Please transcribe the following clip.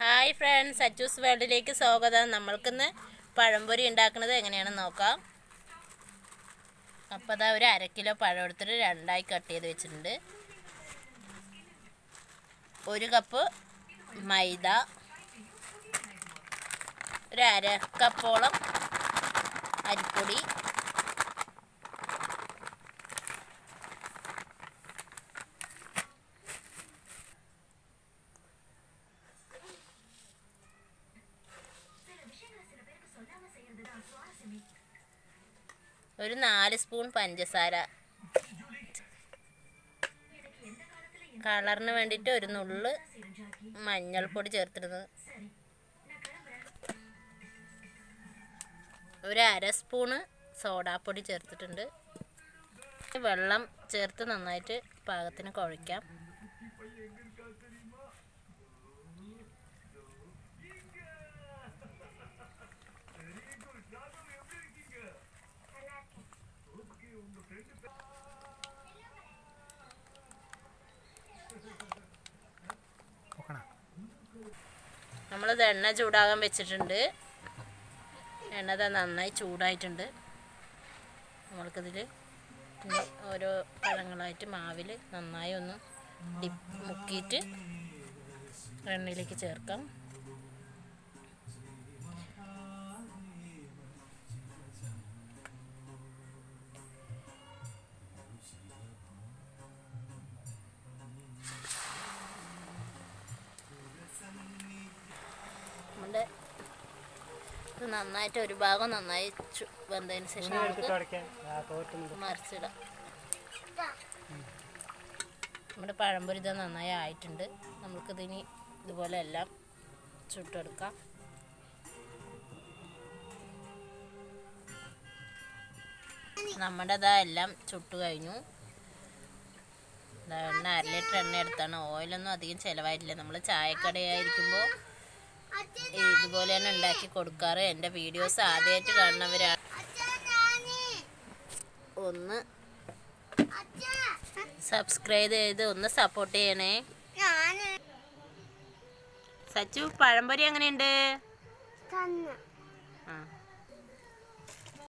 hi friends അച്ചൂസ് വേൾഡിലേക്ക് സ്വാഗതം നമ്മൾക്കിന്ന് പഴംപൊരി ഉണ്ടാക്കുന്നത് എങ്ങനെയാണെന്ന് നോക്കാം അപ്പോൾ അതാ ഒരു അര കിലോ പഴം എടുത്തിട്ട് രണ്ടായി കട്ട് ചെയ്ത് വെച്ചിട്ടുണ്ട് ഒരു കപ്പ് മൈദ ഒരു അര കപ്പോളം അരിപ്പൊടി ഒരു നാല് സ്പൂൺ പഞ്ചസാര കളറിന് വേണ്ടിയിട്ട് ഒരു നുള്ള് മഞ്ഞൾപ്പൊടി ചേർത്തിരുന്നത് ഒരു അര സ്പൂണ് സോഡാപ്പൊടി ചേർത്തിട്ടുണ്ട് വെള്ളം ചേർത്ത് നന്നായിട്ട് പാകത്തിന് കുഴയ്ക്കാം നമ്മളിത് എണ്ണ ചൂടാകാൻ വെച്ചിട്ടുണ്ട് എണ്ണ ദാ നന്നായി ചൂടായിട്ടുണ്ട് നമ്മൾക്കിതിൽ ഇനി ഓരോ പഴങ്ങളായിട്ട് മാവിൽ നന്നായി ഒന്ന് ഡിപ്പ് മുക്കിയിട്ട് എണ്ണയിലേക്ക് ചേർക്കാം നമ്മുടെ ഇത് നന്നായിട്ട് ഒരു ഭാഗം നന്നായി ചു- വെന്തതിന് ശേഷം നമുക്ക് മറിച്ചിടാം നമ്മുടെ പഴംപൊരി ഇത് നന്നായി ആയിട്ടുണ്ട് നമുക്കിതിനി ഇതുപോലെ എല്ലാം ചുട്ടെടുക്കാം നമ്മുടെ ഇതാ എല്ലാം ചുട്ടു കഴിഞ്ഞു ദാ എണ്ണ അര ലിറ്റർ എണ്ണ എടുത്താണ് ഓയിലൊന്നും അധികം ചിലവായിട്ടില്ല നമ്മൾ ചായക്കടയായിരിക്കുമ്പോൾ ഇതുപോലെ തന്നെ ഉണ്ടാക്കി കൊടുക്കാറ് എൻ്റെ വീഡിയോസ് ആദ്യമായിട്ട് കാണുന്നവരാണ് ഒന്ന് സബ്സ്ക്രൈബ് ചെയ്ത് ഒന്ന് സപ്പോർട്ട് ചെയ്യണേ സച്ചു പഴംപൊരി എങ്ങനെയുണ്ട് ആ